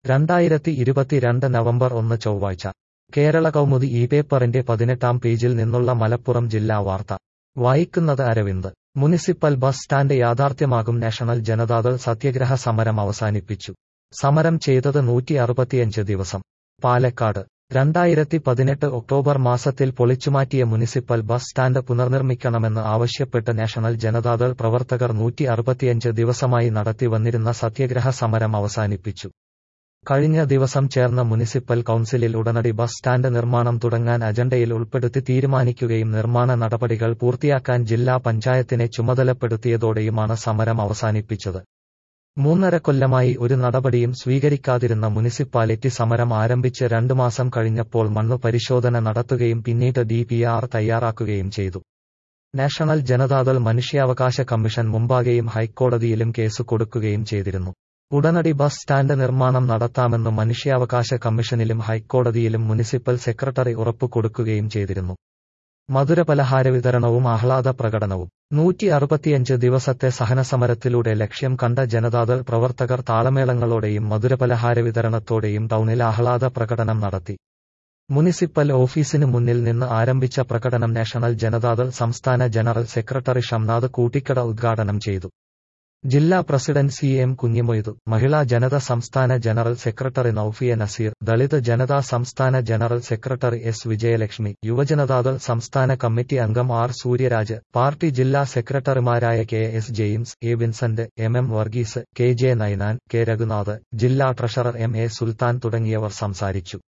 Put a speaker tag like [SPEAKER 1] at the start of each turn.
[SPEAKER 1] രണ്ടായിരത്തി ഇരുപത്തിരണ്ട് നവംബർ ഒന്ന് ചൊവ്വാഴ്ച കേരള കൗമുദി ഈ പേപ്പറിന്റെ പതിനെട്ടാം പേജിൽ നിന്നുള്ള മലപ്പുറം ജില്ലാ വാർത്ത വായിക്കുന്നത് അരവിന്ദ് മുനിസിപ്പൽ ബസ് സ്റ്റാൻഡ് യാഥാർത്ഥ്യമാകും നാഷണൽ ജനതാദൾ സത്യഗ്രഹ സമരം അവസാനിപ്പിച്ചു സമരം ചെയ്തത് നൂറ്റി അറുപത്തിയഞ്ച് ദിവസം പാലക്കാട് രണ്ടായിരത്തി പതിനെട്ട് ഒക്ടോബർ മാസത്തിൽ പൊളിച്ചുമാറ്റിയ മുനിസിപ്പൽ ബസ് സ്റ്റാൻഡ് പുനർനിർമ്മിക്കണമെന്ന് ആവശ്യപ്പെട്ട് നാഷണൽ ജനതാദൾ പ്രവർത്തകർ നൂറ്റി അറുപത്തിയഞ്ച് ദിവസമായി നടത്തിവന്നിരുന്ന സത്യഗ്രഹ സമരം അവസാനിപ്പിച്ചു കഴിഞ്ഞ ദിവസം ചേർന്ന മുനിസിപ്പൽ കൌൺസിലിൽ ഉടനടി ബസ് സ്റ്റാൻഡ് നിർമ്മാണം തുടങ്ങാൻ അജണ്ടയിൽ ഉൾപ്പെടുത്തി തീരുമാനിക്കുകയും നിർമ്മാണ നടപടികൾ പൂർത്തിയാക്കാൻ ജില്ലാ പഞ്ചായത്തിനെ ചുമതലപ്പെടുത്തിയതോടെയുമാണ് സമരം അവസാനിപ്പിച്ചത് മൂന്നര കൊല്ലമായി ഒരു നടപടിയും സ്വീകരിക്കാതിരുന്ന മുനിസിപ്പാലിറ്റി സമരം ആരംഭിച്ച് രണ്ടു മാസം കഴിഞ്ഞപ്പോൾ മണ്ണു പരിശോധന നടത്തുകയും പിന്നീട് ഡി പി ആർ തയ്യാറാക്കുകയും ചെയ്തു നാഷണൽ ജനതാദൾ മനുഷ്യാവകാശ കമ്മീഷൻ മുമ്പാകെയും ഹൈക്കോടതിയിലും കേസ് കൊടുക്കുകയും ചെയ്തിരുന്നു ഉടനടി ബസ് സ്റ്റാൻഡ് നിർമ്മാണം നടത്താമെന്ന് മനുഷ്യാവകാശ കമ്മീഷനിലും ഹൈക്കോടതിയിലും മുനിസിപ്പൽ സെക്രട്ടറി ഉറപ്പു കൊടുക്കുകയും ചെയ്തിരുന്നു മധുരപലഹാര വിതരണവും ആഹ്ലാദ പ്രകടനവും നൂറ്റി അറുപത്തിയഞ്ച് ദിവസത്തെ സഹനസമരത്തിലൂടെ ലക്ഷ്യം കണ്ട ജനതാദൾ പ്രവർത്തകർ താളമേളങ്ങളോടെയും മധുരപലഹാര വിതരണത്തോടെയും ടൗണിൽ ആഹ്ലാദ പ്രകടനം നടത്തി മുനിസിപ്പൽ ഓഫീസിന് മുന്നിൽ നിന്ന് ആരംഭിച്ച പ്രകടനം നാഷണൽ ജനതാദൾ സംസ്ഥാന ജനറൽ സെക്രട്ടറി ഷംനാഥ് കൂട്ടിക്കട ഉദ്ഘാടനം ചെയ്തു ജില്ലാ president C M Kunhimoidu Mahila Janata സംസ്ഥാന ജനറൽ സെക്രട്ടറി നൌഫിയ നസീർ ദളിത് ജനതാ സംസ്ഥാന general secretary S Vijayalakshmi Yuva Janata Dal സംസ്ഥാന കമ്മിറ്റി അംഗം ആർ സൂര്യരാജ് പാർട്ടി ജില്ലാ സെക്രട്ടറിമാരായ K S James A Vincent M M Varghese K J Ninan K Raghunath ജില്ലാ ട്രഷറർ എം എ സുൽത്താൻ തുടങ്ങിയവർ സംസാരിച്ചു